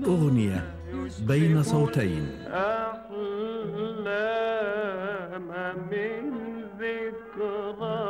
أغنية بين صوتين أحلام من ذكراك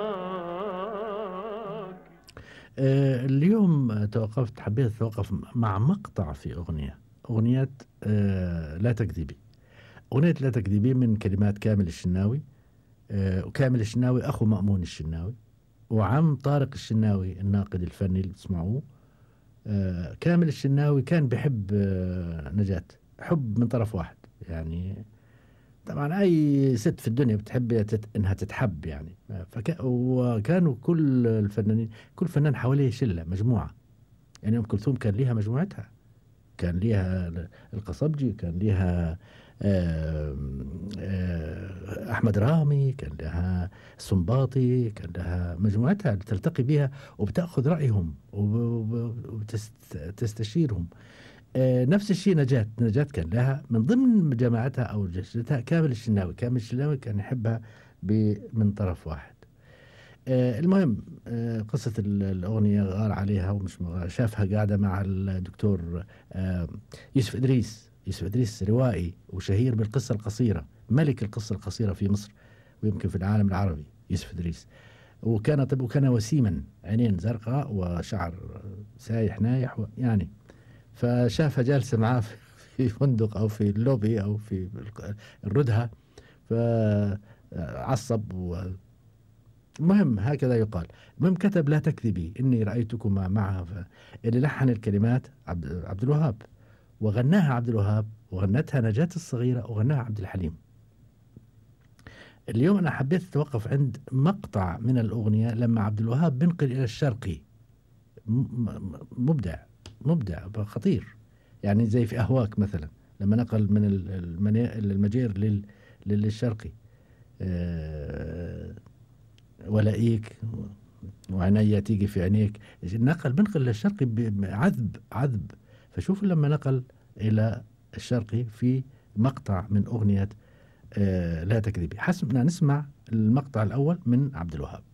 آه، اليوم توقفت حبيت أتوقف مع مقطع في أغنية أغنية آه، لا تكذبي أغنية لا تكذبي من كلمات كامل الشناوي آه، وكامل الشناوي أخو مأمون الشناوي وعم طارق الشناوي الناقد الفني اللي بتسمعوه آه، كامل الشناوي كان بحب آه، نجاة حب من طرف واحد يعني طبعا اي ست في الدنيا بتحب تت... انها تتحب يعني فك... وكانوا كل الفنانين كل فنان حواليه شله مجموعه يعني ام كلثوم كان ليها مجموعتها كان ليها القصبجي كان ليها آم، آه، احمد رامي كان لها السنباطي كان لها مجموعتها تلتقي بها وبتاخذ رايهم وتستشيرهم نفس الشيء نجاة نجاة كان لها من ضمن جماعتها او جشتها كامل الشناوي كامل الشناوي كان يحبها ب- من طرف واحد آه، المهم آه، قصة ال- الأغنية غار عليها ومش مغار شافها قاعدة مع الدكتور آه، يوسف إدريس يوسف إدريس روائي وشهير بالقصة القصيرة ملك القصة القصيرة في مصر ويمكن في العالم العربي يوسف إدريس وكان طب وكان وسيما عينين زرقاء وشعر سايح نايح و- يعني فشافها جالسة معاه في- في فندق أو في اللوبي أو في الردهة فعصب و المهم هكذا يقال المهم كتب لا تكذبي إني رأيتكما معها ف... اللي لحن الكلمات عبد, عبد الوهاب وغناها عبد الوهاب وغنتها نجاة الصغيرة وغناها عبد الحليم اليوم أنا حبيت أتوقف عند مقطع من الأغنية لما عبد الوهاب بنقل إلى الشرقي م- م- مبدع مبدع خطير يعني زي في أهواك مثلا لما نقل من ال- المنا- المجير لل- للشرقي آه، ولاقيك وعيني تيجي في عينيك نقل بنقل للشرقي بعذب عذب فشوف لما نقل إلى الشرقي في مقطع من أغنية آه، لا تكذبي حسبنا نسمع المقطع الأول من عبد الوهاب